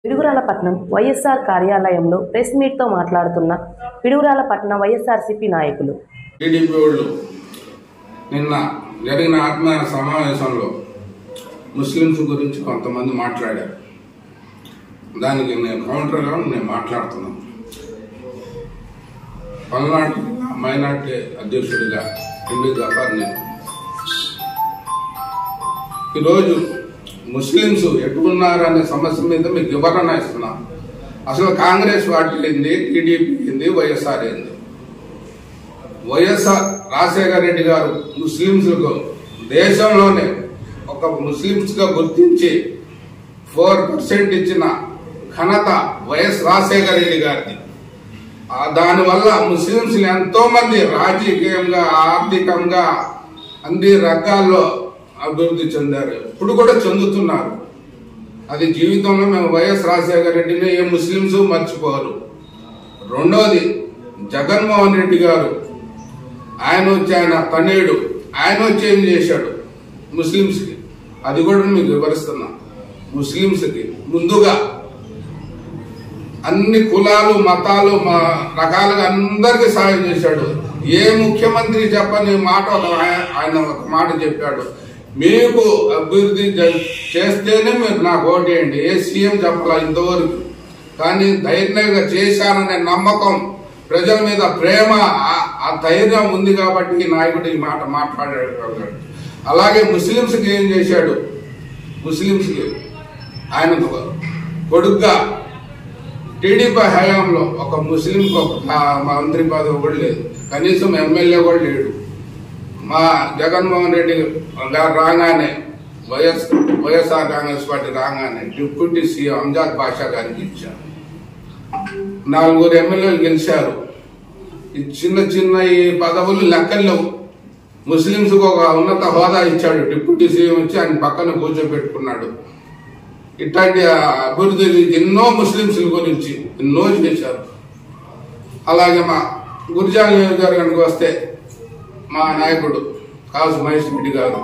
పిడుగురాలపట్నం వైఎస్ఆర్ కార్యాలయంలో ప్రెస్ మీట్తో మాట్లాడుతున్న పిడుగురాలపట్నం వైఎస్ఆర్సీపీ నాయకులు టీడీపీ వాళ్ళు నిన్న జరిగిన ఆత్మీయ సమావేశంలో ముస్లింస్ గురించి కొంతమంది మాట్లాడారు దానికి నేను కౌంటర్గా నేను మాట్లాడుతున్నాను పల్నాడు మైనార్టీ అధ్యక్షుడిగా ఎండి గఫార్ నేను ఈరోజు ముస్లింస్ ఎటున్నారనే సమస్య మీద మీకు వివరణ ఇస్తున్నాను అసలు కాంగ్రెస్ పార్టీ ఏంది టీడీపీ ఏంది వైఎస్ఆర్ ఏంది వైఎస్ఆర్ రాజశేఖర రెడ్డి గారు ముస్లింలకు దేశంలోనే ఒక ముస్లింస్ గా గుర్తించి ఫోర్ పర్సెంట్ ఇచ్చిన ఘనత వైఎస్ రాజశేఖర రెడ్డి గారిది ఆ దానివల్ల ముస్లింస్ ఎంతో మంది రాజకీయంగా ఆర్థికంగా అన్ని రకాల్లో అభివృద్ధి చెందారు ఇప్పుడు కూడా చెందుతున్నారు అది జీవితంలో మేము వైఎస్ రాజశేఖర రెడ్డిని ఏ ముస్లింస్ మర్చిపోరు రెండోది జగన్మోహన్ రెడ్డి గారు ఆయన వచ్చి ఆయన తనేడు ఆయన వచ్చి ఏం చేశాడు ముస్లింస్కి అది కూడా మీకు వివరిస్తున్నా ముస్లింస్కి ముందుగా అన్ని కులాలు మతాలు మా రకాలుగా అందరికీ సాయం చేశాడు ఏ ముఖ్యమంత్రి చెప్పని మాట ఒక ఆయ- ఆయన ఒక మాట చెప్పాడు మీకు అభివృద్ధి జ- చేస్తేనే మీరు నాకు ఓటేయండి ఏ సీఎం చెప్పాల ఇంతవరకు కానీ ధైర్యంగా చేశాననే నమ్మకం ప్రజల మీద ప్రేమ ఆ- ఆ ధైర్యం ఉంది కాబట్టి ఈ నాయకుడు ఈ మాట మాట్లాడాడు అలాగే ముస్లింస్కి ఏం చేశాడు ముస్లింస్కి ఆయన కొడుగ్గా టీడీపీ హయాంలో ఒక ముస్లింకి ఒక ఆ- మంత్రి పదవి కూడా లేదు కనీసం ఎమ్మెల్యే కూడా లేడు మా జగన్మోహన్ రెడ్డి గారు రాగానే వైఎస్ వైఎస్ఆర్ కాంగ్రెస్ పార్టీ రాగానే డిప్యూటీ సీఎం అంజాద్ బాషా గారికి ఇచ్చారు నాలుగురు ఎమ్మెల్యేలు గెలిచారు ఈ చిన్న చిన్న ఈ పదవులు లెక్కలేవు ముస్లింస్ ఒక ఉన్నత హోదా ఇచ్చాడు డిప్యూటీ సీఎం ఇచ్చి ఆయన పక్కన కూర్చోబెట్టుకున్నాడు ఇట్లాంటి అభివృద్ధి ఎన్నో ముస్లింస్ గురించి ఎన్నో చేశారు అలాగే మా గురిజాల నియోజకవర్గానికి వస్తే మా నాయకుడు కాసు మహేష్ రెడ్డి గారు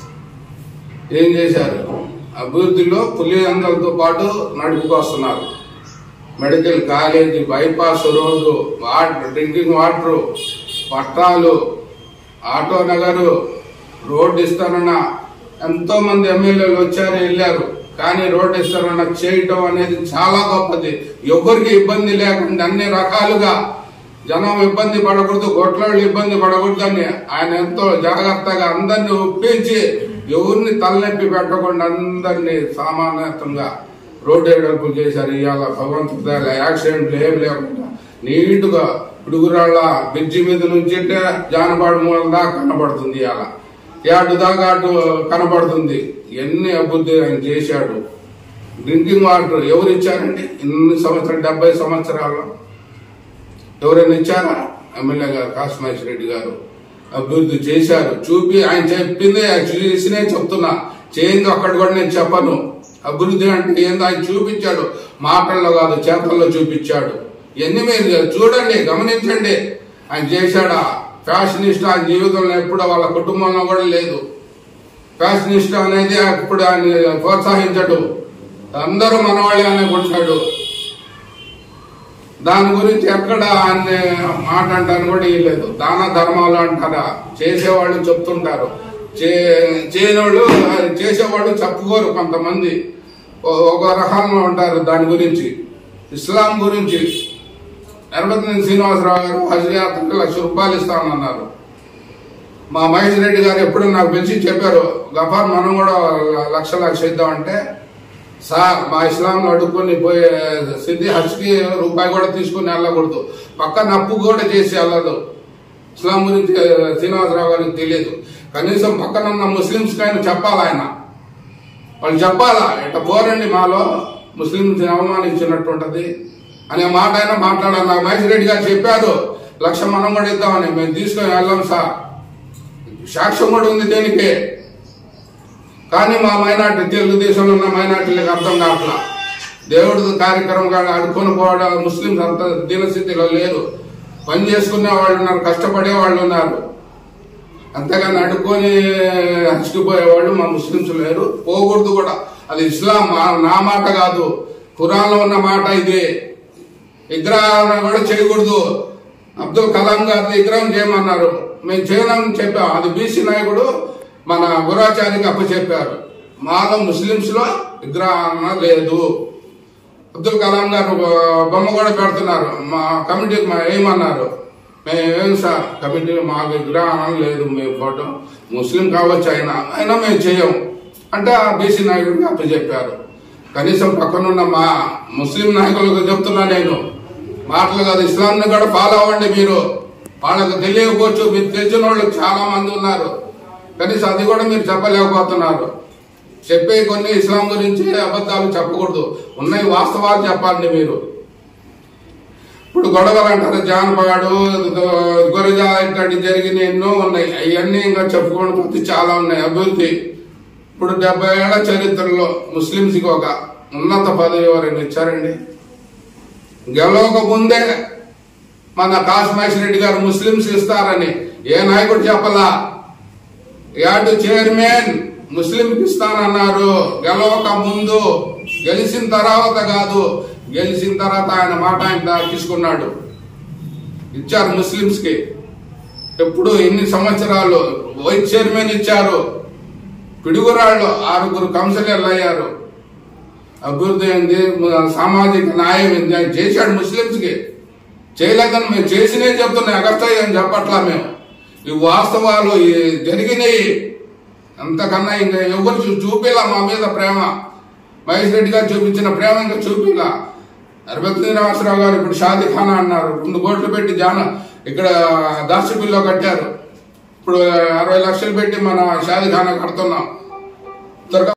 ఏం చేశారు అభివృద్ధిలో పులివెందలతో పాటు నడుపుకొస్తున్నారు medical college bypass road water drinking water పట్టాలు ఆటో నగరు రోడ్డు ఇస్తానన్న ఎంతో మంది ఎమ్మెల్యేలు వచ్చారు వెళ్ళారు కానీ రోడ్డు ఇస్తానన్న చేయటం అనేది చాలా గొప్పది ఎవరికి ఇబ్బంది లేకుండా అన్ని రకాలుగా జనం ఇబ్బంది పడకూడదు గొట్లోళ్ళు ఇబ్బంది పడకూడదు అని ఆయన ఎంతో జాగ్రత్తగా అందరిని ఒప్పించి ఎవరిని తలనొప్పి పెట్టకుండా అందరినీ సామాన్యతంగా రోడ్డు ఏడల్పు చేశారు ఇవాళ భగవంతుడి దయల యాక్సిడెంట్లు ఏం లేకుండా నీటుగా పిడుగురాళ్ళ బ్రిడ్జి మీద నుంచి అంటే జానపాడు మూలం దాకా కనబడుతుంది ఇవాళ ఏడు దాకా అటు కనబడుతుంది ఎన్ని అభివృద్ధి ఆయన చేశాడు డ్రింకింగ్ వాటర్ ఎవరు ఇచ్చారండి ఇన్ని సంవత్సరాలు డెబ్బై సంవత్సరాల్లో ఎవరైనా ఇచ్చారా ఎమ్మెల్యే గారు కాశమహేష్ రెడ్డి గారు అభివృద్ధి చేశారు చూపి ఆయన చెప్పిందే చేసినే చెప్తున్నా చేయింది ఒక్కటి కూడా నేను చెప్పను అభివృద్ధి అంటే ఏందో ఆయన చూపించాడు మాటల్లో కాదు చేతల్లో చూపించాడు ఎన్ని మీరు చూడండి గమనించండి ఆయన చేశాడా ఫ్యాషనిస్ట్ ఆయన జీవితంలో ఎప్పుడో వాళ్ళ కుటుంబంలో కూడా లేదు ఫ్యాషనిస్ట్ అనేది ఇప్పుడు ఆయన ప్రోత్సహించడు అందరూ మనవాళ్ళే అనుకుంటాడు దాని గురించి ఎక్కడ ఆయన మాట అంటాను కూడా ఇవ్వలేదు దాన ధర్మాలు అంటారా చేసేవాళ్ళు చెప్తుంటారు చే చేయనోళ్ళు చేసేవాళ్ళు చెప్పుకోరు కొంతమంది ఓ- ఒక రకంగా ఉంటారు దాని గురించి ఇస్లాం గురించి ఎర్రబతిని శ్రీనివాసరావు గారు హజ్ యాత్రకు లక్ష రూపాయలు ఇస్తామన్నారు మా మహేష్ రెడ్డి గారు ఎప్పుడు నాకు పిలిచి చెప్పారు గఫార్ మనం కూడా లక్ష లక్ష ఇద్దామంటే సార్ మా ఇస్లాంలో అడుక్కొని పోయే సిద్ధి హజ్కి రూపాయి కూడా తీసుకుని వెళ్ళకూడదు పక్కన అప్పు కూడా చేసి వెళ్ళదు ఇస్లాం గురించి శ్రీనివాసరావు గారికి తెలియదు కనీసం పక్కన ఉన్న ముస్లింస్ కైనా చెప్పాలి ఆయన వాళ్ళు చెప్పాలా ఇట్ట పోరండి మాలో ముస్లింస్ అవమానించినట్టు ఉంటది అనే మాట అయినా మాట్లాడాలి నాకు మహేష్ రెడ్డి గారు చెప్పారు లక్ష మనం కూడా ఇద్దామని మేము తీసుకొని వెళ్ళాం సార్ సాక్ష్యం కూడా ఉంది దేనికి కానీ మా మైనార్టీ తెలుగుదేశంలో ఉన్న మైనార్టీలకు అర్థం కావట్లా దేవుడి కార్యక్రమం కానీ అడుకొని పోవడం ముస్లింస్ అంత దీనస్థితిలో లేరు పని చేసుకునే వాళ్ళు ఉన్నారు కష్టపడే వాళ్ళు ఉన్నారు అంతేగాని అడుక్కొని హచ్చుకుపోయేవాళ్ళు మా ముస్లింస్ లేరు పోకూడదు కూడా అది ఇస్లాం మా- నా మాట కాదు ఖురాన్లో ఉన్న మాట ఇది విగ్రహాలను కూడా చేయకూడదు అబ్దుల్ కలాం గారి విగ్రహం చేయమన్నారు మేము చేయనని చెప్పాం అది బీసీ నాయకుడు మన గురాచారికి అప్పచెప్పారు మాలో ముస్లింస్ లో విగ్రహం లేదు అబ్దుల్ కలాం గారు బొమ్మ కూడా పెడుతున్నారు మా కమిటీకి మా ఏమన్నారు మేము ఏం సార్ కమిటీ మా విగ్రహం లేదు మీ ఫోటో ముస్లిం కావచ్చు అయినా అయినా మేము చేయం అంటే ఆ బీసీ నాయకుడికి అప్పచెప్పారు కనీసం పక్కనున్న మా ముస్లిం నాయకులకు చెప్తున్నా నేను మాటలు కాదు ఇస్లాంని కూడా ఫాలో అవ్వండి మీరు వాళ్ళకు తెలియకపోవచ్చు మీరు తెలిసిన వాళ్ళు చాలా మంది ఉన్నారు కనీసం అది కూడా మీరు చెప్పలేకపోతున్నారు చెప్పే కొన్ని ఇస్లాం గురించి అబద్ధాలు చెప్పకూడదు ఉన్నాయి వాస్తవాలు చెప్పాలండి మీరు ఇప్పుడు గొడవలు అంటారు జానపగాడు గొర్రెజా ఇట్లాంటి జరిగిన ఎన్నో ఉన్నాయి అవన్నీ ఇంకా చెప్పుకోవడం కొద్ది చాలా ఉన్నాయి అభివృద్ధి ఇప్పుడు డెబ్బై ఏళ్ల చరిత్రలో ముస్లింస్కి ఒక ఉన్నత పదవి ఎవరైనా ఇచ్చారండి గెలవక ముందే మన కాశమహేష్ రెడ్డి గారు ముస్లింస్ ఇస్తారని ఏ నాయకుడు చెప్పలా యార్డు చైర్మన్ ముస్లింకి ఇస్తానన్నారు గెలవక ముందు గెలిచిన తర్వాత కాదు గెలిచిన తర్వాత ఆయన మాట ఆయన తీసుకున్నాడు ఇచ్చారు ముస్లింస్ కి ఎప్పుడు ఎన్ని సంవత్సరాలు వైస్ చైర్మన్ ఇచ్చారు పిడుగురాళ్ళు ఆరుగురు కౌన్సిలర్లు అయ్యారు అభివృద్ధి అయింది సామాజిక న్యాయం అయింది ఆయన చేశాడు ముస్లింస్ కి చేయలేదని మేము చేసినే చెప్తున్నాయి అగస్తాయి అని చెప్పట్లా మేము ఈ వాస్తవాలు ఈ జరిగినాయి అంతకన్నా ఇంకా ఎవరు చూ- చూపిలా మా మీద ప్రేమ మహేష్ రెడ్డి గారు చూపించిన ప్రేమ ఇంకా చూపిలా అరవై శ్రీనివాసరావు గారు ఇప్పుడు షాదీ ఖానా అన్నారు రెండు కోట్లు పెట్టి జాన ఇక్కడ దాసిపిల్లో కట్టారు ఇప్పుడు అరవై లక్షలు పెట్టి మన షాదీ ఖానా కడుతున్నాం త్వరగా